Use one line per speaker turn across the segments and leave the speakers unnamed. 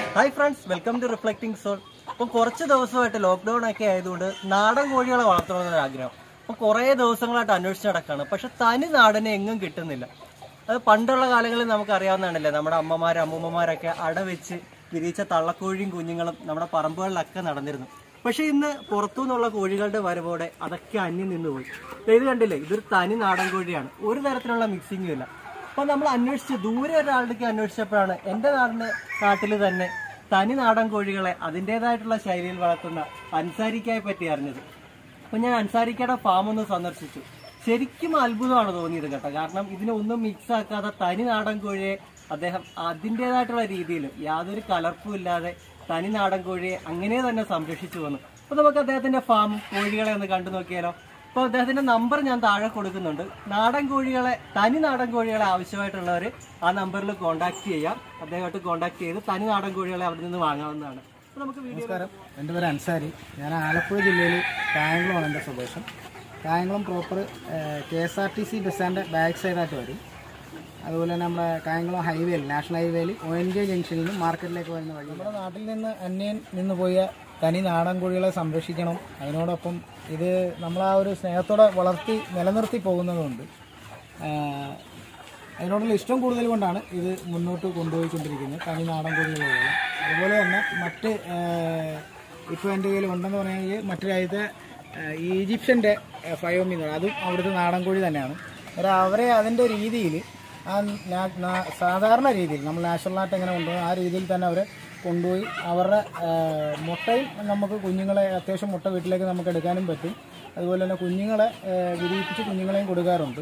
Hi friends welcome to reflecting soul ഇപ്പം കുറച്ച് ദിവസമായിട്ട് ലോക്ക്ഡൗൺ ഒക്കെ ആയതുകൊണ്ട് നാടൻ കോഴികളെ വളർത്തണമെന്നൊരു ആഗ്രഹം അപ്പം കുറേ ദിവസങ്ങളായിട്ട് അന്വേഷിച്ച് നടക്കുകയാണ് പക്ഷെ തനി നാടനെ എങ്ങും കിട്ടുന്നില്ല അത് പണ്ടുള്ള കാലങ്ങളിൽ നമുക്ക് അറിയാവുന്നതാണല്ലേ നമ്മുടെ അമ്മമാരും അമ്മൂമ്മമാരൊക്കെ അടവെച്ച് വിരിയിച്ച തള്ളക്കോഴിയും കുഞ്ഞുങ്ങളും നമ്മുടെ പറമ്പുകളിലൊക്കെ നടന്നിരുന്നു പക്ഷെ ഇന്ന് പുറത്തുനിന്നുള്ള കോഴികളുടെ വരവോടെ അതൊക്കെ അന്യം നിന്നുപോയി ദേ ഇത് കണ്ടില്ലേ ഇതൊരു തനി നാടൻ കോഴിയാണ് ഒരു തരത്തിലുള്ള മിക്സിങ്ങും ഇല്ല അപ്പൊ നമ്മൾ അന്വേഷിച്ച് ദൂരെ ഒരാളുടെ അന്വേഷിച്ചപ്പോഴാണ് എൻ്റെ നാടിന് നാട്ടിൽ തന്നെ തനി നാടൻ കോഴികളെ അതിൻ്റെതായിട്ടുള്ള ശൈലിയിൽ വളർത്തുന്ന അൻസാരിക്കയെ പറ്റി അറിഞ്ഞത് അപ്പൊ ഞാൻ അൻസാരിക്കയുടെ ഫാം ഒന്ന് സന്ദർശിച്ചു ശരിക്കും അത്ഭുതമാണ് തോന്നിയത് കേട്ടോ കാരണം ഇതിനൊന്നും മിക്സ് ആക്കാതെ തനി നാടൻ കോഴിയെ അദ്ദേഹം അതിൻ്റെതായിട്ടുള്ള രീതിയിൽ യാതൊരു കലർപ്പും ഇല്ലാതെ തനി നാടൻ കോഴിയെ അങ്ങനെ തന്നെ സംരക്ഷിച്ചു വന്നു അപ്പൊ നമുക്ക് അദ്ദേഹത്തിന്റെ ഫാം കോഴികളെ ഒന്ന് കണ്ടു നോക്കിയാലോ അപ്പോൾ അദ്ദേഹത്തിന്റെ നമ്പർ ഞാൻ താഴെ കൊടുക്കുന്നുണ്ട് നാടൻ കോഴികളെ തനി നാടൻ കോഴികളെ ആവശ്യമായിട്ടുള്ളവർ ആ നമ്പറിൽ കോൺടാക്ട് ചെയ്യാം അദ്ദേഹമായിട്ട് കോൺടാക്ട് ചെയ്ത് തനി നാടൻ കോഴികളെ അവിടെ നിന്ന് വാങ്ങാവുന്നതാണ് അപ്പോൾ നമുക്ക് വീഡിയോ
നമസ്കാരം എൻ്റെ പേര് അൻസാരി ഞാൻ ആലപ്പുഴ ജില്ലയിൽ കായംകുളമാണ് എൻ്റെ സ്വദേശം Kayamkulam proper K S R T C ബസ്സാൻ്റെ ബാക്ക് സൈഡായിട്ട് വരും അതുപോലെ തന്നെ നമ്മുടെ കായംകുളം ഹൈവേയിൽ നാഷണൽ ഹൈവേയിൽ ഒ എൻ ജെ ജംഗ്ഷനിൽ നിന്ന് മാർക്കറ്റിലേക്ക് വരുന്ന വഴി നമ്മുടെ നാട്ടിൽ നിന്ന് അന്യം നിന്ന് പോയ തനി നാടൻ കോഴികളെ സംരക്ഷിക്കണം അതിനോടൊപ്പം ഇത് നമ്മൾ ആ ഒരു സ്നേഹത്തോടെ വളർത്തി നിലനിർത്തി പോകുന്നതുകൊണ്ട് ആഹ്, അതിനോടുള്ള ഇഷ്ടം കൂടുതൽ കൊണ്ടാണ് ഇത് മുന്നോട്ട് കൊണ്ടുപോയിക്കൊണ്ടിരിക്കുന്നത് തനി നാടൻ കോഴികളുള്ളത് അതുപോലെ തന്നെ മറ്റ് ഇപ്പോൾ എൻ്റെ കയ്യിൽ ഉണ്ടെന്ന് പറഞ്ഞാൽ മറ്റു രാജ്യത്തെ ആഹ്, ഈജിപ്ഷ്യൻ്റെ ഫയോമി എന്ന് പറയും അതും അവിടുത്തെ നാടൻ കോഴി തന്നെയാണ് ഒരു അവരെ അതിൻ്റെ രീതിയിൽ ആ നാ- നാ- സാധാരണ രീതിയിൽ നമ്മൾ നാഷണലായിട്ട് എങ്ങനെ കൊണ്ടുപോകും ആ രീതിയിൽ തന്നെ അവരെ കൊണ്ടുപോയി അവരുടെ ആഹ്, മുട്ടയും നമുക്ക് കുഞ്ഞുങ്ങളെ അത്യാവശ്യം മുട്ട വീട്ടിലേക്ക് നമുക്ക് എടുക്കാനും പറ്റും അതുപോലെ തന്നെ കുഞ്ഞുങ്ങളെ ആഹ്, വിരിയിപ്പിച്ച് കുഞ്ഞുങ്ങളെയും കൊടുക്കാറുണ്ട്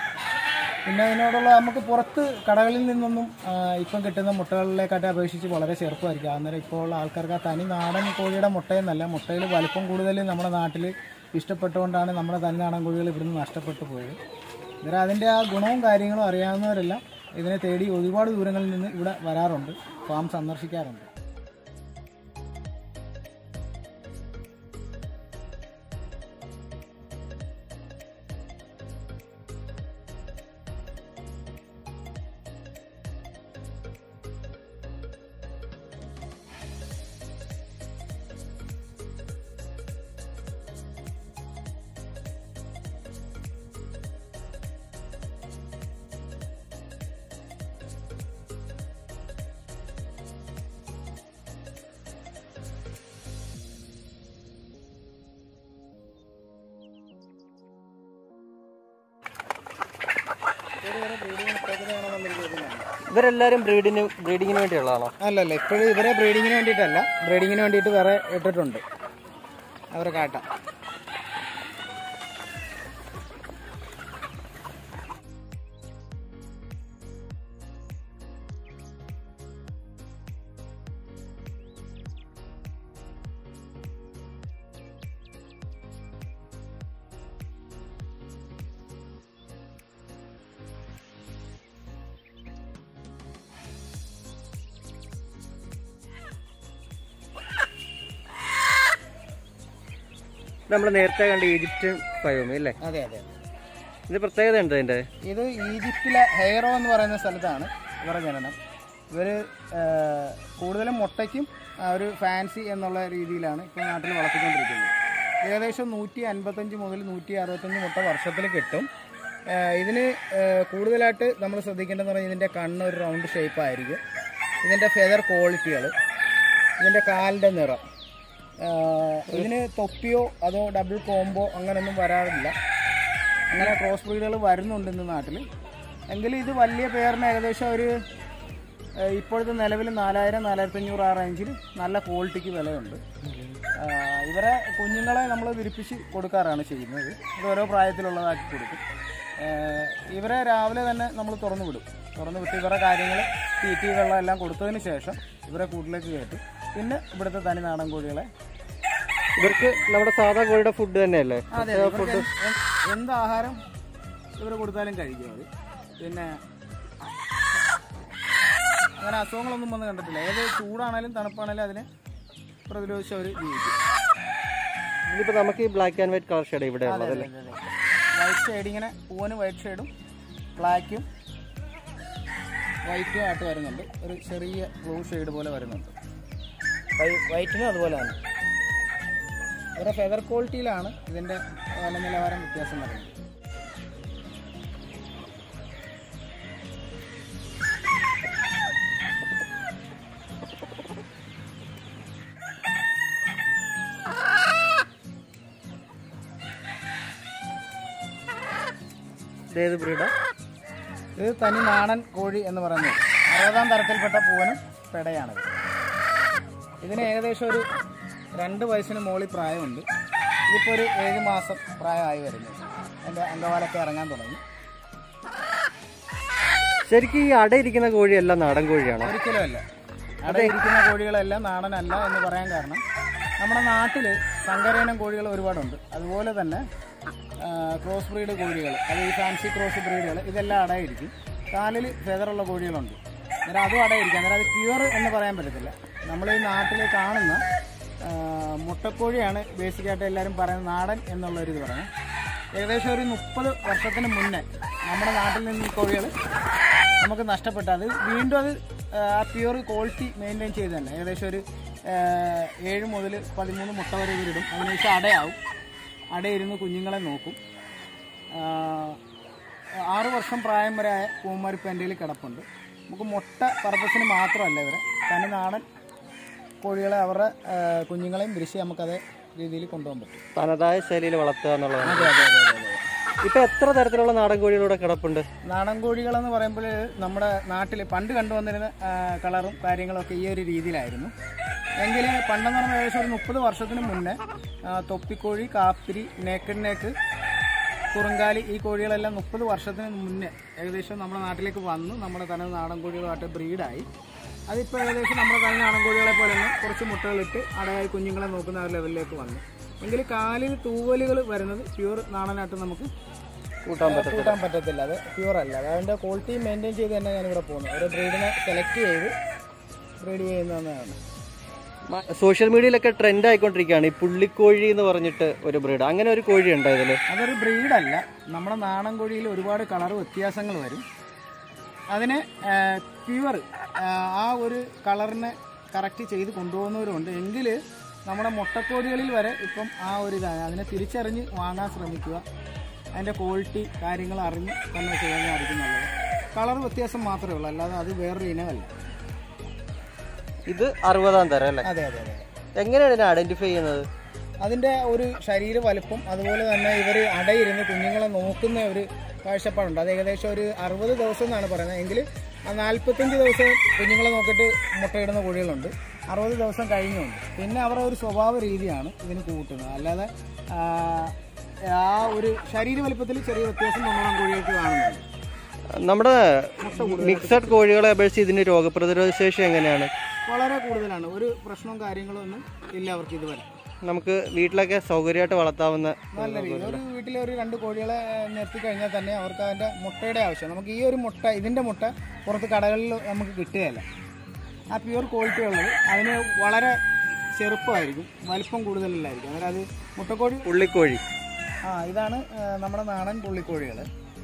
പിന്നെ അതിനോടുള്ള നമുക്ക് പുറത്ത് കടകളിൽ നിന്നൊന്നും ആ, ഇപ്പം കിട്ടുന്ന മുട്ടകളിലേക്കാട്ട് അപേക്ഷിച്ച് വളരെ ചെറുപ്പമായിരിക്കും അന്നേരം ഇപ്പോൾ ഉള്ള ആൾക്കാർക്ക് ആ തനി നാടൻ കോഴിയുടെ മുട്ടയെന്നല്ല മുട്ടയിൽ വലിപ്പം കൂടുതൽ നമ്മുടെ നാട്ടിൽ ഇഷ്ടപ്പെട്ടുകൊണ്ടാണ് നമ്മുടെ തനി നാടൻ കോഴികൾ ഇവിടുന്ന് നഷ്ടപ്പെട്ടു പോയത് അന്നേരം അതിൻ്റെ ആ ഗുണവും കാര്യങ്ങളും അറിയാവുന്നവരെല്ലാം ഇതിനെ തേടി ഒരുപാട് ദൂരങ്ങളിൽ നിന്ന് ഇവിടെ വരാറുണ്ട് ഫാം സന്ദർശിക്കാറുണ്ട്
ഇവരെല്ലാവരും ബ്രീഡിന് ബ്രീഡിങ്ങിന് വേണ്ടിയുള്ളതാണോ
അല്ലല്ല ഇപ്പോഴും ഇവരെ ബ്രീഡിങ്ങിന് വേണ്ടിയിട്ടല്ല ബ്രീഡിങ്ങിന് വേണ്ടിയിട്ട് വേറെ ഇട്ടിട്ടുണ്ട് അവരെ കാട്ടാം
നമ്മൾ നേരത്തെ കണ്ട ഈജിപ്ഷ്യൻ ഫയോമി അല്ലേ
അതെ അതെ
ഇത് പ്രത്യേകത ഉണ്ട് ഇതിന്റെ
ഇത് ഈജിപ്തിലെ ഹെയറോ എന്ന് പറയുന്ന സ്ഥലത്താണ് ഇവരുടെ ജനനം ഇവർ കൂടുതലും മുട്ടയ്ക്കും ആ, ഒരു ഫാൻസി എന്നുള്ള രീതിയിലാണ് ഇപ്പോൾ നാട്ടിൽ വളർത്തിക്കൊണ്ടിരിക്കുന്നത് ഏകദേശം നൂറ്റി അൻപത്തഞ്ച് മുതൽ നൂറ്റി അറുപത്തഞ്ച് മുട്ട വർഷത്തിൽ കിട്ടും ആ, ഇതിന് ആ, കൂടുതലായിട്ട് നമ്മൾ ശ്രദ്ധിക്കേണ്ടതെന്ന് പറഞ്ഞാൽ ഇതിൻ്റെ കണ്ണ് ഒരു റൗണ്ട് ഷേപ്പ് ആയിരിക്കും ഇതിൻ്റെ ഫെദർ ക്വാളിറ്റികൾ ഇതിൻ്റെ കാലിൻ്റെ നിറം ആ, ഇതിന് തൊപ്പിയോ അതോ ഡബിൾ കോംബോ അങ്ങനെയൊന്നും വരാറില്ല അങ്ങനെ ക്രോസ് ബ്രീഡുകൾ വരുന്നുണ്ട് ഇന്ന് നാട്ടിൽ എങ്കിലും ഇത് വലിയ പേരിന് ഏകദേശം ഒരു ഏഹ്, ഇപ്പോഴത്തെ നിലവിൽ നാലായിരം നാലായിരത്തി അഞ്ഞൂറ് ആ റേഞ്ചിൽ നല്ല ക്വാളിറ്റിക്ക് വിലയുണ്ട് ആഹ്, ഇവരെ കുഞ്ഞുങ്ങളെ നമ്മൾ വിരിപ്പിച്ച് കൊടുക്കാറാണ് ചെയ്യുന്നത് ഇത് ഓരോ പ്രായത്തിലുള്ളതാക്കി കൊടുക്കും ഏഹ്, ഇവരെ രാവിലെ തന്നെ നമ്മൾ തുറന്നു വിടും തുറന്നു വിട്ട് ഇവരുടെ കാര്യങ്ങൾ തീറ്റി വെള്ളം എല്ലാം കൊടുത്തതിന് ശേഷം ഇവരെ കൂട്ടിലേക്ക് കയറ്റും പിന്നെ ഇവിടുത്തെ തനി നാടൻ കോഴികളെ
ഇവർക്ക് നമ്മുടെ സാധാ കോഴിയുടെ ഫുഡ് തന്നെയല്ലേ
അതെ അതെ. ഇവർക്ക് എന്ത് എന്ത് എന്ത് ആഹാരം ഇവർ കൊടുത്താലും കഴിക്കും അവർ പിന്നെ അങ്ങനെ അസുഖങ്ങളൊന്നും വന്ന് കണ്ടിട്ടില്ല ഏത് ചൂടാണേലും തണുപ്പാണേലും അതിനെ പ്രതിരോധിച്ച് അവർ ജീവിക്കും
ഇതിപ്പോ നമുക്ക് ഈ black and white colour shade ഇവിടെ ഉള്ളത് അല്ലേ
വൈറ്റ് ഷെയ്ഡ് ഇങ്ങനെ പൂവന് വൈറ്റ് ഷെയ്ഡും ബ്ലാക്കും വൈറ്റും ആയിട്ട് വരുന്നുണ്ട് ഒരു ചെറിയ ബ്ലൂ ഷെയ്ഡ് പോലെ വരുന്നുണ്ട് വൈ- വൈറ്റിനും അതുപോലെ തന്നെ ഇവിടെ ഫെദർ ക്വാളിറ്റിയിലാണ് ഇതിൻ്റെ വില നിലവാരം വ്യത്യാസം വരുന്നത്
ഇതേത് ബ്രീഡാ
ഇത് തനി നാടൻ കോഴി എന്ന് പറയുന്നത് അറുപതാം തരത്തിൽപ്പെട്ട പൂവനും പെടയാണിത് ഇതിന് ഏകദേശം ഒരു രണ്ട് വയസ്സിന് മുകളിൽ പ്രായമുണ്ട് ഇതിപ്പോൾ ഒരു ഏഴ് മാസം പ്രായമായി വരുന്നു അതിൻ്റെ അംഗവാലൊക്കെ ഇറങ്ങാൻ തുടങ്ങി
ശരിക്കും ഈ അടയിരിക്കുന്ന കോഴിയെല്ലാം നാടൻ കോഴിയാണോ
ഒരിക്കലും അല്ല അവിടെ ഇരിക്കുന്ന കോഴികളെല്ലാം നാടനല്ല എന്ന് പറയാൻ കാരണം നമ്മുടെ നാട്ടിൽ സങ്കരയിനം കോഴികൾ ഒരുപാടുണ്ട് അതുപോലെ തന്നെ ആ, ക്രോസ് ബ്രീഡ് കോഴികൾ അത് ഈ ഫാൻസി ക്രോസ് ബ്രീഡുകൾ ഇതെല്ലാം അടയിരിക്കും കാലിൽ ഫെതറുള്ള കോഴികളുണ്ട് അന്നേരം അതും അടയിരിക്കും അന്നേരം അത് പ്യുവർ എന്ന് പറയാൻ പറ്റത്തില്ല നമ്മൾ ഈ നാട്ടിൽ കാണുന്ന ആ, മുട്ടക്കോഴിയാണ് ബേസിക്കായിട്ട് എല്ലാവരും പറയുന്നത് നാടൻ എന്നുള്ളൊരു ഇത് പറയുന്നത് ഏകദേശം ഒരു മുപ്പത് വർഷത്തിന് മുന്നേ നമ്മുടെ നാട്ടിൽ നിന്ന് ഈ കോഴികൾ നമുക്ക് നഷ്ടപ്പെട്ടു അത് വീണ്ടും അത് ആ പ്യുവർ ക്വാളിറ്റി മെയിൻറ്റെയിൻ ചെയ്ത് തന്നെ ഏകദേശം ഒരു ആ, ഏഴ് മുതൽ പതിമൂന്ന് മുട്ട വരെ ഇവരിടും അതിനുശേഷം അടയാവും അടയിരുന്ന് കുഞ്ഞുങ്ങളെ നോക്കും ആ, ആറ് വർഷം പ്രായം വരെ ആയ പൂമാർ ഇപ്പം എൻ്റെ കയ്യിൽ കിടപ്പുണ്ട് നമുക്ക് മുട്ട പർപ്പസിന് മാത്രമല്ല ഇവരെ തനി നാടൻ കോഴികളെ അവരുടെ ആ, കുഞ്ഞുങ്ങളെയും വിരിച്ച് നമുക്കതേ രീതിയിൽ കൊണ്ടുപോകാൻ പറ്റും
തനതായ ശൈലിയിൽ വളർത്തുക എന്നുള്ളതാണ്
അതെ അതെ അതെ അതെ അതെ
ഇപ്പൊ എത്ര തരത്തിലുള്ള നാടൻ കോഴികളൂടെ കിടപ്പുണ്ട്
നാടൻ കോഴികളെന്ന് പറയുമ്പോൾ നമ്മുടെ നാട്ടിൽ പണ്ട് കണ്ടുവന്നിരുന്ന ആ, കളറും കാര്യങ്ങളൊക്കെ ഈ ഒരു രീതിയിലായിരുന്നു എങ്കിൽ പണ്ടെന്ന് പറയുമ്പോൾ ഏകദേശം ഒരു മുപ്പത് വർഷത്തിന് മുന്നേ ആ, തൊപ്പിക്കോഴി കാപ്പിരി നേക്കഡ് നേക്ക് കുറുങ്കാലി ഈ കോഴികളെല്ലാം മുപ്പത് വർഷത്തിന് മുന്നേ ഏകദേശം നമ്മുടെ നാട്ടിലേക്ക് വന്ന് നമ്മുടെ തന്നെ നാടൻ കോഴികളുമായിട്ട് ബ്രീഡായി അതിപ്പോൾ ഏകദേശം നമ്മുടെ തന്നെ നാടൻ കോഴികളെ പോലെ തന്നെ കുറച്ച് മുട്ടകളിട്ട് അടയായി കുഞ്ഞുങ്ങളെ നോക്കുന്ന ആ ലെവലിലേക്ക് വന്നു എങ്കിൽ കാലിൽ തൂവലുകൾ വരുന്നത് പ്യൂർ നാടനായിട്ട് നമുക്ക്
കൂട്ടാൻ പറ്റും
കൂട്ടാൻ പറ്റത്തില്ല അത് പ്യൂർ അല്ല അത് അതിന്റെ ക്വാളിറ്റി മെയിൻറ്റെയിൻ ചെയ്ത് തന്നെ ഞാനിവിടെ പോകുന്നത് ഒരു ബ്രീഡിനെ സെലക്ട് ചെയ്ത് ബ്രീഡ് ചെയ്യുന്നതാണ്
സോഷ്യൽ മീഡിയയിലൊക്കെ ട്രെൻഡ് ആയിക്കൊണ്ടിരിക്കുകയാണ് ഈ പുള്ളിക്കോഴി എന്ന് പറഞ്ഞിട്ട് ഒരു ബ്രീഡ് അങ്ങനെ ഒരു കോഴി ഉണ്ടോ ഇതില്
അതൊരു ബ്രീഡല്ല നമ്മുടെ നാടൻ കോഴിയിൽ ഒരുപാട് കളർ വ്യത്യാസങ്ങൾ വരും അതിനെ പ്യുവർ ആ ഒരു കളറിനെ കറക്റ്റ് ചെയ്ത് കൊണ്ടുപോകുന്നവരുണ്ട് എങ്കിൽ നമ്മുടെ മുട്ടക്കോഴികളിൽ വരെ ഇപ്പം ആ ഒരു ഇതാണ് അതിനെ തിരിച്ചറിഞ്ഞ് വാങ്ങാൻ ശ്രമിക്കുക അതിൻ്റെ ക്വാളിറ്റി കാര്യങ്ങൾ അറിഞ്ഞ് തന്നെ ചെയ്യുന്നതായിരിക്കും നല്ലത് കളർ വ്യത്യാസം മാത്രമേ ഉള്ളൂ അല്ലാതെ അത് വേറൊരു ഇനമല്ല
ഇത് അറുപതാം തരം അല്ലേ
അതെ അതെ അതെ
എങ്ങനെയാണ് ഇതിനെ ഐഡന്റിഫൈ ചെയ്യുന്നത്
അതിൻ്റെ ഒരു ശരീര വലുപ്പം അതുപോലെ തന്നെ ഇവർ അടയിരുന്ന് കുഞ്ഞുങ്ങളെ നോക്കുന്ന ഒരു കാഴ്ചപ്പാടുണ്ട് അത് ഏകദേശം ഒരു അറുപത് ദിവസം എന്നാണ് പറയുന്നത് എങ്കിൽ ആ നാൽപ്പത്തഞ്ച് ദിവസം കുഞ്ഞുങ്ങളെ നോക്കിയിട്ട് മുട്ടയിടുന്ന കോഴികളുണ്ട് അറുപത് ദിവസം കഴിഞ്ഞുണ്ട് പിന്നെ അവരുടെ ഒരു സ്വഭാവ രീതിയാണ് ഇതിന് കൂട്ടുന്നത് അല്ലാതെ ആ, ആ ഒരു ശരീര വലുപ്പത്തിൽ ചെറിയ വ്യത്യാസം തൊണ്ണൂറാം കോഴികൾക്ക് കാണുന്നുണ്ട്
നമ്മുടെ മിക്സഡ് കോഴികളെ അപേക്ഷിച്ച് ഇതിന്റെ രോഗപ്രതിരോധ ശേഷി എങ്ങനെയാണ്
വളരെ കൂടുതലാണ് ഒരു പ്രശ്നവും കാര്യങ്ങളും ഒന്നും ഇല്ല അവർക്ക് ഇതുവരെ
നമുക്ക് വീട്ടിലൊക്കെ സൗകര്യമായിട്ട് വളർത്താവുന്ന
നല്ല രീതി ഒരു വീട്ടിലെ ഒരു രണ്ട് കോഴികളെ നിർത്തി കഴിഞ്ഞാൽ തന്നെ അവർക്ക് അതിൻ്റെ മുട്ടയുടെ ആവശ്യം നമുക്ക് ഈ ഒരു മുട്ട ഇതിൻ്റെ മുട്ട പുറത്ത് കടകളിൽ നമുക്ക് കിട്ടുകയില്ല ആ പ്യുവർ ക്വാളിറ്റി ഉള്ളത് അതിന് വളരെ ചെറുപ്പമായിരിക്കും വലിപ്പം കൂടുതലല്ലായിരിക്കും അതായത് അത് മുട്ടക്കോഴി
പുള്ളിക്കോഴി
ആ ഇതാണ് ആ, നമ്മുടെ നാടൻ പുള്ളിക്കോഴികൾ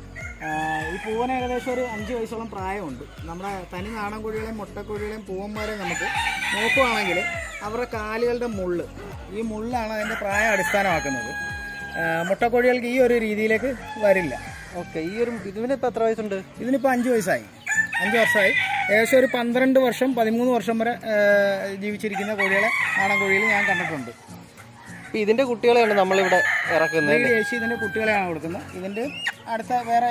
ഈ പൂവന് ഏകദേശം ഒരു അഞ്ച് വയസ്സോളം പ്രായമുണ്ട് നമ്മുടെ തനി നാടൻ കോഴികളെയും മുട്ടക്കോഴികളെയും പൂവന്മാരെയും നമുക്ക് നോക്കുവാണെങ്കിൽ അവരുടെ കാലുകളുടെ മുള്ള് ഈ മുള്ളാണ് അതിൻ്റെ പ്രായം അടിസ്ഥാനമാക്കുന്നത് ആ, മുട്ടക്കോഴികൾക്ക് ഈ ഒരു രീതിയിലേക്ക് വരില്ല
ഓക്കെ ഈ ഒരു ഇതിന് ഇപ്പൊ എത്ര വയസ്സുണ്ട്
ഇതിനിപ്പോൾ അഞ്ച് വയസ്സായി അഞ്ച് വർഷമായി ഏകദേശം ഒരു പന്ത്രണ്ട് വർഷം പതിമൂന്ന് വർഷം വരെ ആ, ജീവിച്ചിരിക്കുന്ന കോഴികളെ നാടൻ കോഴികൾ ഞാൻ കണ്ടിട്ടുണ്ട്
ഇപ്പൊ ഇതിന്റെ കുട്ടികളെയാണ് നമ്മളിവിടെ ഇറക്കുന്നത്
ബ്രീഡ് ചേച്ചി ഇതിന്റെ കുട്ടികളെയാണ് കൊടുക്കുന്നത് ഇതിന്റെ അടുത്ത വേറെ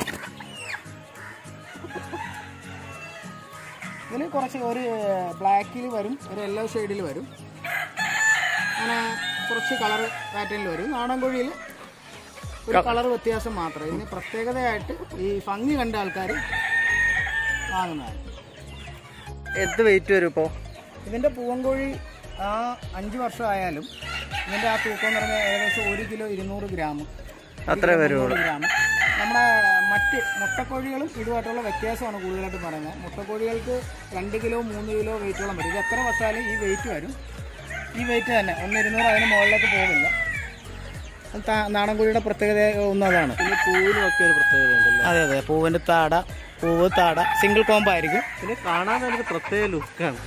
ഇതിൽ കുറച്ച് ഒരു ബ്ലാക്കിൽ വരും ഒരു യെല്ലോ ഷെയ്ഡിൽ വരും അങ്ങനെ കുറച്ച് കളർ പാറ്റേണിൽ വരും നാടൻ കോഴിയിൽ ഒരു കളർ വ്യത്യാസം മാത്രം ഇതിന് പ്രത്യേകതയായിട്ട് ഈ ഭംഗി കണ്ട ആൾക്കാർ വാങ്ങുന്നതാണ്
എന്ത് വെയിറ്റ് വരും ഇപ്പോ
ഇതിന്റെ പൂവൻകോഴി ആ അഞ്ച് വർഷം ആയാലും ഇതിന്റെ ആ തൂക്കം എന്ന് പറഞ്ഞാൽ ഏകദേശം ഒരു കിലോ ഇരുന്നൂറ് ഗ്രാം
അത്രേ വരുള്ളൂ
ഗ്രാം നമ്മുടെ മറ്റ് മുട്ടക്കോഴികളും ഇതുമായിട്ടുള്ള വ്യത്യാസമാണ് കൂടുതലായിട്ട് പറയുന്നത് മുട്ടക്കോഴികൾക്ക് രണ്ട് കിലോ മൂന്ന് കിലോ വെയിറ്റോളം വരും ഇത് എത്ര വർഷമായാലും ഈ വെയിറ്റ് വരും ഈ വെയിറ്റ് തന്നെ ഒന്ന് ഇരുന്നൂറ് അതിന് മുകളിലേക്ക് പോകില്ല താ- നാടൻ കോഴിയുടെ പ്രത്യേകത ഒന്ന് അതാണ്
പിന്നെ പൂവിനും ഒക്കെ ഒരു പ്രത്യേകത ഉണ്ടല്ലോ
അതെ അതെ പൂവിൻ്റെ താട പൂവ് താട സിംഗിൾ കോംബോ ആയിരിക്കും
പിന്നെ കാണാൻ തന്നെ ഒരു പ്രത്യേക ലുക്കാണ്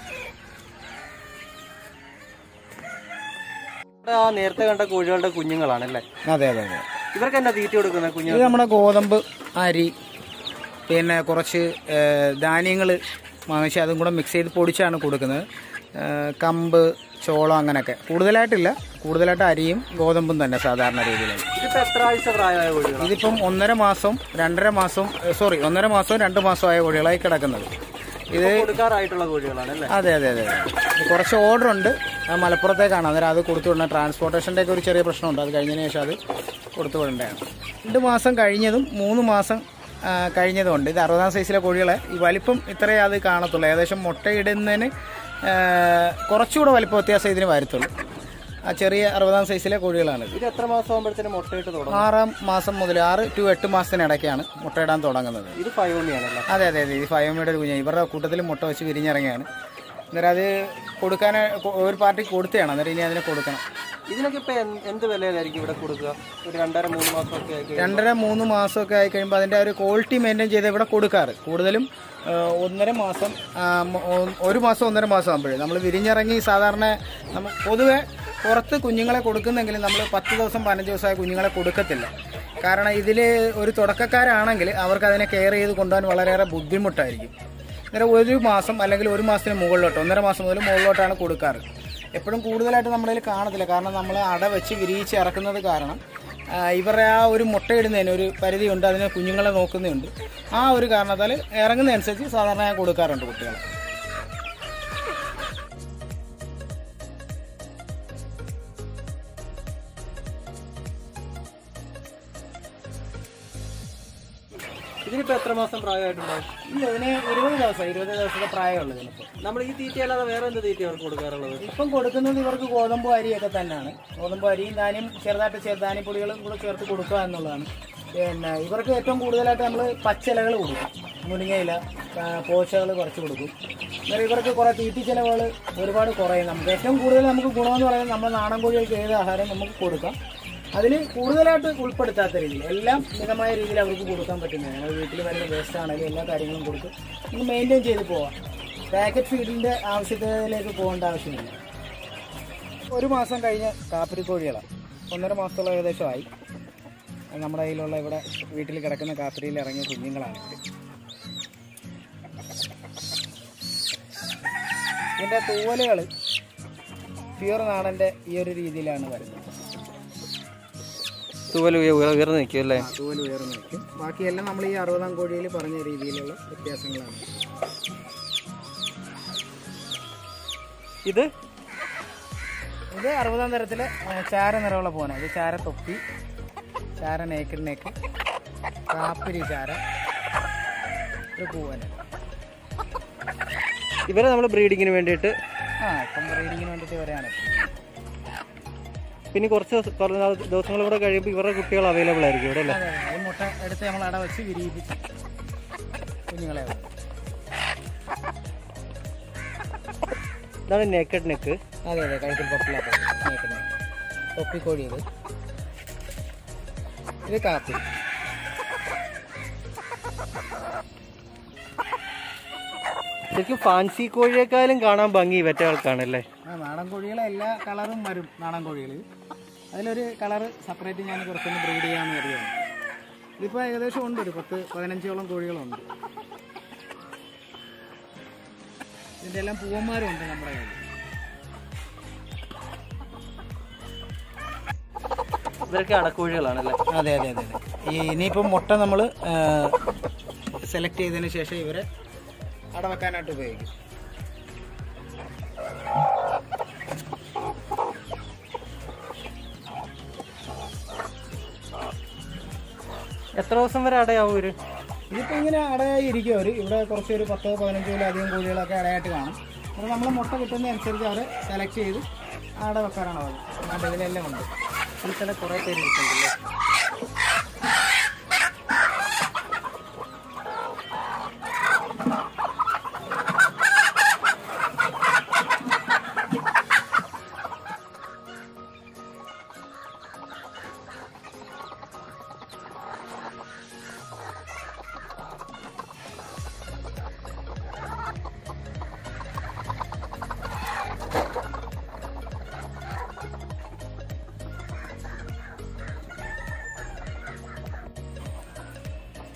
ആ നേരത്തെ കണ്ട കോഴികളുടെ കുഞ്ഞുങ്ങളാണല്ലേ
അതെ അതെ അതെ
ഇവർക്ക് എന്നാ തീറ്റ കൊടുക്കുന്നത് കുഞ്ഞുങ്ങൾ
ഇത് നമ്മുടെ ഗോതമ്പ് അരി പിന്നെ കുറച്ച് ധാന്യങ്ങൾ വാങ്ങിച്ച് അതും കൂടെ മിക്സ് ചെയ്ത് പൊടിച്ചാണ് കൊടുക്കുന്നത് ഏ, കമ്പ് ചോളം അങ്ങനെയൊക്കെ കൂടുതലായിട്ടില്ല കൂടുതലായിട്ട് അരിയും ഗോതമ്പും തന്നെ സാധാരണ രീതിയിലാണ്
ഇതിപ്പോ എത്ര ആഴ്ച പ്രായമായ കോഴികളാണ്
ഇതിപ്പം ഒന്നര മാസം രണ്ടര മാസം സോറി ഒന്നര മാസവും രണ്ട് മാസമായ കോഴികളായി കിടക്കുന്നത് ഇത്
കൊടുക്കാറായിട്ടുള്ള കോഴികളാണ് അല്ലേ
അതെ അതെ അതെ അതെ കുറച്ച് ഓർഡർ ഉണ്ട് അത് മലപ്പുറത്തേക്കാണ് അന്നേരം അത് കൊടുത്തു വിടണം ട്രാൻസ്പോർട്ടേഷൻ്റെ ഒക്കെ ഒരു ചെറിയ പ്രശ്നമുണ്ട് അത് കഴിഞ്ഞതിന് ശേഷം അത് കൊടുത്തു വിടേണ്ടതാണ് രണ്ട് മാസം കഴിഞ്ഞതും മൂന്ന് മാസം ആ, കഴിഞ്ഞതുമുണ്ട് ഇത് അറുപതാം സൈസിലെ കോഴികളെ ഈ വലിപ്പം ഇത്രയേ അത് കാണത്തുള്ളൂ ഏകദേശം മുട്ടയിടുന്നതിന് ആ, കുറച്ചുകൂടെ വലിപ്പ വ്യത്യാസം ഇതിന് വരത്തുള്ളൂ ആ ചെറിയ അറുപതാം സൈസിലെ കോഴികളാണിത്
ഇത് എത്ര മാസം ആകുമ്പോഴത്തേനും മുട്ടയിട്ട് തുടങ്ങും
ആറാം മാസം മുതൽ ആറ് ടു എട്ട് മാസത്തിനിടയ്ക്കാണ് മുട്ടയിടാൻ തുടങ്ങുന്നത്
ഇത് ഫൈവോമിയാണല്ലേ
അതെ അതെ അതെ ഈ ഫയോമയുടെ ഒരു കുഞ്ഞാണ് ഇവരുടെ കൂട്ടത്തിൽ മുട്ട വെച്ച് വിരിഞ്ഞിറങ്ങിയാണ് അന്നേരം അത് കൊടുക്കാൻ ഒരു പാർട്ടിക്ക് കൊടുത്തതാണ് അന്നേരം ഇനി അതിനെ കൊടുക്കണം
ഇതിനൊക്കെ ഇപ്പൊ എന്ത് എന്ത് വിലയിലായിരിക്കും ഇവിടെ കൊടുക്കുക ഒരു രണ്ടര മൂന്ന് മാസം ഒക്കെ ആയി കഴിയുമ്പോൾ
രണ്ടര മൂന്ന് മാസമൊക്കെ ആയി കഴിയുമ്പോൾ അതിൻ്റെ ആ ഒരു ക്വാളിറ്റി മെയിൻറ്റെയിൻ ചെയ്ത് ഇവിടെ കൊടുക്കാറ് കൂടുതലും ആ, ഒന്നര മാസം ആ, മ- ഒ- ഒരു മാസം ഒന്നര മാസം ആകുമ്പോഴേ നമ്മൾ വിരിഞ്ഞിറങ്ങി സാധാരണ നമ്മൾ പൊതുവെ പുറത്ത് കുഞ്ഞുങ്ങളെ കൊടുക്കുന്നെങ്കിലും നമ്മൾ പത്ത് ദിവസം പതിനഞ്ച് ദിവസമായ കുഞ്ഞുങ്ങളെ കൊടുക്കത്തില്ല കാരണം ഇതിൽ ഒരു തുടക്കക്കാരാണെങ്കിൽ അവർക്ക് അതിനെ കെയർ ചെയ്ത് കൊണ്ടുപോകാൻ വളരെയേറെ ബുദ്ധിമുട്ടായിരിക്കും അന്നേരം ഒരു മാസം അല്ലെങ്കിൽ ഒരു മാസത്തിന് മുകളിലോട്ട് ഒന്നര മാസം മുതൽ മുകളിലോട്ടാണ് കൊടുക്കാറ് എപ്പോഴും കൂടുതലായിട്ട് നമ്മുടെ കയ്യിൽ കാണത്തില്ല കാരണം നമ്മൾ അട വെച്ച് വിരിയിച്ച് ഇറക്കുന്നത് കാരണം ആ, ഇവരുടെ ആ ഒരു മുട്ടയിടുന്നതിന് ഒരു പരിധിയുണ്ട് അതിന് കുഞ്ഞുങ്ങളെ നോക്കുന്നുണ്ട് ആ ഒരു കാരണത്താൽ ഇറങ്ങുന്നതനുസരിച്ച് സാധാരണ ഞാൻ കൊടുക്കാറുണ്ട് കുട്ടികളെ
ഇതിനിപ്പോ എത്ര മാസം പ്രായമായിട്ടുണ്ടാവും
ഇല്ല ഇതിന് ഇരുപത് ദിവസം ഇരുപത് ദിവസത്തെ പ്രായമുള്ളത് ഇതിനിപ്പോൾ
നമ്മൾ ഈ തീറ്റ അല്ലാതെ വേറെ എന്ത് തീറ്റ അവർക്ക് കൊടുക്കാറുള്ളത്
ഇപ്പം കൊടുക്കുന്നത് ഇവർക്ക് ഗോതമ്പ് അരിയൊക്കെ തന്നെയാണ് ഗോതമ്പ് അരിയും ധാന്യം ചെറുതായിട്ട് ചെ- ധാന്യപ്പൊടികളും കൂടെ ചേർത്ത് കൊടുക്കുക എന്നുള്ളതാണ് പിന്നെ ഇവർക്ക് ഏറ്റവും കൂടുതലായിട്ട് നമ്മൾ പച്ചിലകൾ കൊടുക്കും മുരിങ്ങയില ആ, പോച്ചകൾ കുറച്ച് കൊടുക്കും അന്നേരം ഇവർക്ക് കുറേ തീറ്റി ചിലവുകൾ ഒരുപാട് കുറയും നമുക്ക് ഏറ്റവും കൂടുതൽ നമുക്ക് ഗുണമെന്ന് പറയുന്നത് നമ്മുടെ നാടൻ കോഴികൾക്ക് ഏത് ആഹാരം നമുക്ക് കൊടുക്കാം അതിൽ കൂടുതലായിട്ട് ഉൾപ്പെടുത്താത്ത രീതിയിൽ എല്ലാം മിതമായ രീതിയിൽ അവർക്ക് കൊടുക്കാൻ പറ്റുന്നതാണ് ഞങ്ങൾ വീട്ടിൽ വരുന്ന വേസ്റ്റ് ആണെങ്കിലും എല്ലാ കാര്യങ്ങളും കൊടുത്ത് നമുക്ക് മെയിൻറ്റെയിൻ ചെയ്ത് പോവാം പാക്കറ്റ് ഫീഡിൻ്റെ ആവശ്യത്തിലേക്ക് പോകേണ്ട ആവശ്യമില്ല ഒരു മാസം കഴിഞ്ഞ കാപ്പിരി കോഴികളാണ് ഒന്നര മാസത്തോളം ഏകദേശമായി അത് നമ്മുടെ കയ്യിലുള്ള ഇവിടെ വീട്ടിൽ കിടക്കുന്ന കാപ്പിരിയിൽ ഇറങ്ങിയ കുഞ്ഞുങ്ങളാണ് ഇത്. ഇതിൻ്റെ തൂവലുകൾ പ്യുവർ നാടൻ്റെ ഈ ഒരു രീതിയിലാണ് വരുന്നത്
തൂവൽ ഉയർന്നു നിൽക്കും അല്ലേ
ആ, തൂവൽ ഉയർന്നു നിൽക്കും ബാക്കിയെല്ലാം നമ്മൾ ഈ അറുപതാം കോഴിയിൽ പറഞ്ഞ രീതിയിലുള്ള വ്യത്യാസങ്ങളാണ്
ഇത്
ഇത് അറുപതാം തരത്തിലെ ആ, ചാര നിറമുള്ള പോന ഇത് ചാര തൊപ്പി ചാര നേക്കിഡ് നേക്ക് കാപ്പിരി ചാര ഒരു പൂവന
ഇവരെ നമ്മൾ ബ്രീഡിങ്ങിന് വേണ്ടിയിട്ട്
ആ ഇപ്പം ബ്രീഡിങ്ങിന് വേണ്ടിയിട്ട് വരെയാണ്
പിന്നെ കുറച്ച് ദിവസം- കുറച്ച് നാൾ ദിവസങ്ങൾ കൂടെ കഴിയുമ്പോൾ ഇവരുടെ കുട്ടികൾ അവൈലബിൾ ആയിരിക്കും ഇവിടെ അല്ലേ
അതെ അതെ ഈ മുട്ട എടുത്ത് നമ്മൾ അട വെച്ച് വിരിയിപ്പിച്ച് കുഞ്ഞുങ്ങളെ വരും.
ഇതാണ് നേക്കഡ് നെക്ക്
അതെ അതെ കഴുത്തിൽ പൊട്ടില്ലാത്ത നേക്കിഡ് നേക്ക് തൊപ്പിക്കോഴി ഇത് ഇത് കാപ്പി
ശരിക്കും ഫാൻസി കോഴിയേക്കാളും കാണാൻ ഭംഗി ഇവറ്റകൾക്കാണല്ലേ
ആ നാടൻ കോഴികളെ എല്ലാ കളറും വരും നാടൻ കോഴികൾ അതിലൊരു കളറ് സെപ്പറേറ്റ് ഞാൻ കുറച്ചൊന്ന് ബ്രീഡ് ചെയ്യാമെന്ന് കരുതുകയാണ് ഇതിപ്പോൾ ഏകദേശം ഉണ്ട് ഒരു പത്ത് പതിനഞ്ചോളം കോഴികളുണ്ട് ഇതിൻ്റെ എല്ലാം പൂവന്മാരുണ്ട് നമ്മുടെ കയ്യിൽ
ഇവരൊക്കെ അടക്കോഴികളാണല്ലേ
അതെ അതെ അതെ അതെ ഈ ഇനിയിപ്പം മുട്ട നമ്മൾ സെലക്ട് ചെയ്തതിന് ശേഷം ഇവരെ അടവെക്കാനായിട്ട് ഉപയോഗിക്കും
എത്ര ദിവസം വരെ അടയാവും ഒരു
ഇതിപ്പോൾ ഇങ്ങനെ അടയായി ഇരിക്കും അവർ ഇവിടെ കുറച്ച് ഒരു പത്തോ പതിനഞ്ചോ അധികം കോഴികളൊക്കെ അടയായിട്ട് കാണും അപ്പോൾ നമ്മൾ മുട്ട കിട്ടുന്നതനുസരിച്ച് അവർ സെലക്ട് ചെയ്ത് അട വെക്കാറാണ് അവർ അതുകൊണ്ട് ഇതിലെല്ലാം ഉണ്ട്
ഇതിൽ കുറേ പേര് ഇരിക്കുന്നുണ്ടല്ലേ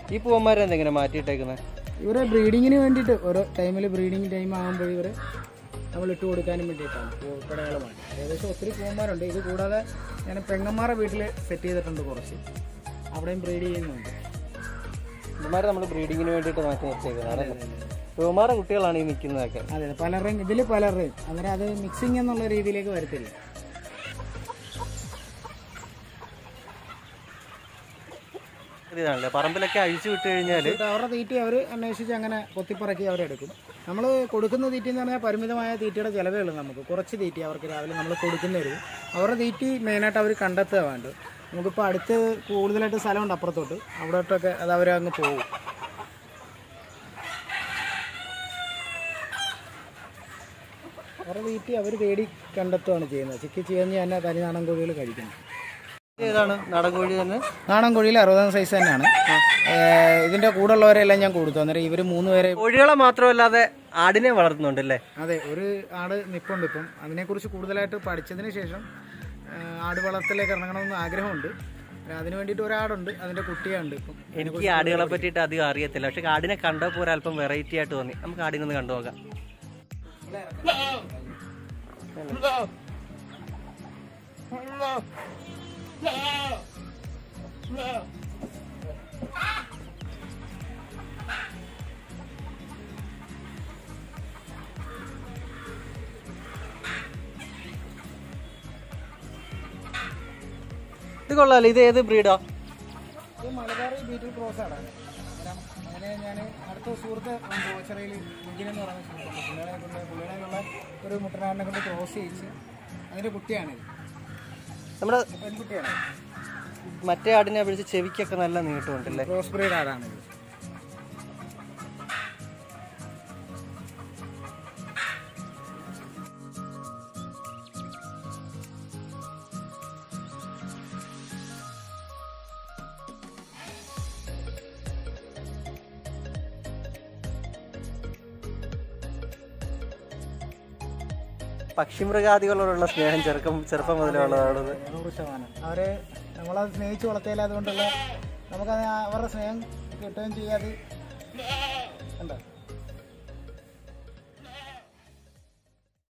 ഈ പൂവന്മാരെന്തെങ്ങനെ മാറ്റിയിട്ടേക്കുന്നത്
ഇവരെ ബ്രീഡിങ്ങിന് വേണ്ടിയിട്ട് ഓരോ ടൈമിൽ ബ്രീഡിങ് ടൈം ആകുമ്പോൾ ഇവർ നമ്മൾ ഇട്ട് കൊടുക്കാനും വേണ്ടിയിട്ടാണ് പൂക്കടകളുമാണ് ഏകദേശം ഒത്തിരി പൂവന്മാരുണ്ട് ഇത് കൂടാതെ ഞാൻ പെങ്ങന്മാരുടെ വീട്ടിൽ സെറ്റ് ചെയ്തിട്ടുണ്ട് കുറച്ച് അവിടെയും ബ്രീഡ് ചെയ്യുന്നുണ്ട്
പൂവന്മാരെ നമ്മൾ ബ്രീഡിങ്ങിന് വേണ്ടിയിട്ട് മാറ്റി നിർത്തിയേക്കുന്നത് പൂവന്മാരുടെ കുട്ടികളാണ് ഈ നിൽക്കുന്നതൊക്കെ
അതെ അതെ പലരുടെയും ഇതിൽ പലരുടെയും അന്നേരം അത് മിക്സിങ് എന്നുള്ള രീതിയിലേക്ക് വരത്തില്ല
ഇതാണല്ലേ പറമ്പിലൊക്കെ അഴിച്ചു വിട്ട് കഴിഞ്ഞാൽ
എന്നിട്ട് അവരുടെ തീറ്റ അവർ അന്വേഷിച്ച് അങ്ങനെ കൊത്തിപ്പറക്കി അവരെടുക്കും നമ്മൾ കൊടുക്കുന്ന തീറ്റ എന്ന് പറഞ്ഞാൽ പരിമിതമായ തീറ്റയുടെ ചിലവേ ഉള്ളൂ നമുക്ക് കുറച്ച് തീറ്റ അവർക്ക് രാവിലെ നമ്മൾ കൊടുക്കുന്നവരും അവരുടെ തീറ്റ മെയിനായിട്ട് അവർ കണ്ടെത്തുക വേണ്ടത് നമുക്കിപ്പോൾ അടുത്ത് കൂടുതലായിട്ട് സ്ഥലമുണ്ട് അപ്പുറത്തോട്ട് അവിടോട്ടൊക്കെ അത് അവർ അങ്ങ് പോകും അവരുടെ തീറ്റ അവർ തേടി കണ്ടെത്തുകയാണ് ചെയ്യുന്നത് ചിക്കി ചെയ്യുന്ന തന്നെ തനി നാടൻ കോഴികൾ കഴിക്കുന്നത്
ഏതാണ് നാടൻ കോഴി തന്നെ
നാടൻ കോഴിയിൽ അറുപതാം സൈസ് തന്നെയാണ് ഏഹ് ഇതിന്റെ കൂടെ ഉള്ളവരെല്ലാം ഞാൻ കൊടുത്തു അന്നേരം ഇവർ മൂന്ന് പേരെ
കോഴികളെ മാത്രമല്ലാതെ ആടിനെ വളർത്തുന്നുണ്ടല്ലേ
അതെ ഒരു ആട് നിപ്പുണ്ട് ഇപ്പം അതിനെക്കുറിച്ച് കൂടുതലായിട്ട് പഠിച്ചതിന് ശേഷം ആ, ആട് വളർത്തലേക്ക് ഇറങ്ങണമെന്ന് ആഗ്രഹമുണ്ട് പിന്നെ അതിന് വേണ്ടിയിട്ട് ഒരാടുണ്ട് അതിന്റെ കുട്ടിയുണ്ട് ഇപ്പം
എനിക്ക് ഈ ആടുകളെ പറ്റിയിട്ട് അധികം അറിയത്തില്ല പക്ഷെ ആടിനെ കണ്ടപ്പോൾ ഒരു അല്പം വെറൈറ്റി ആയിട്ട് തോന്നി നമുക്ക് ആടിനെ ഒന്ന് കണ്ടു നോക്കാം ഇത് കൊള്ളാലോ ഇത് ഏത് ബ്രീഡാ
ഇത് മലബാറി ബീറ്റിൽ ക്രോസ് ആണ് അന്നേരം അതിനെ ഞാൻ അടുത്ത സുഹൃത്ത് ഓച്ചറയിൽ മുജിനെന്ന് പറയുന്ന സുഹൃത്തുണ്ട് പുള്ളികളെ കൊണ്ട് പുള്ളികളെയുള്ള ഒരു മുട്ടനാടിനെ കൊണ്ട് ക്രോസ് ചെയ്യിച്ച് അതിന്റെ കുട്ടിയാണിത്
നമ്മുടെ
പെൺകുട്ടിയാണ്
മറ്റേ ആടിനെ അപേക്ഷിച്ച് ചെവിക്കൊക്കെ നല്ല നീട്ടമുണ്ടല്ലേ
ക്രോസ് ബ്രീഡ് ആടാണിത്
പക്ഷിമൃഗാദികളോടുള്ള സ്നേഹം ചെറുക്കം ചെറുപ്പം മുതലേ ഉള്ളതാണത്
നൂറ് ശതമാനം അവരെ നമ്മളത് സ്നേഹിച്ച് വളർത്തിയാൽ അതുകൊണ്ടുള്ള നമുക്കത് അവരുടെ സ്നേഹം കിട്ടുകയും ചെയ്യാതെ കണ്ടോ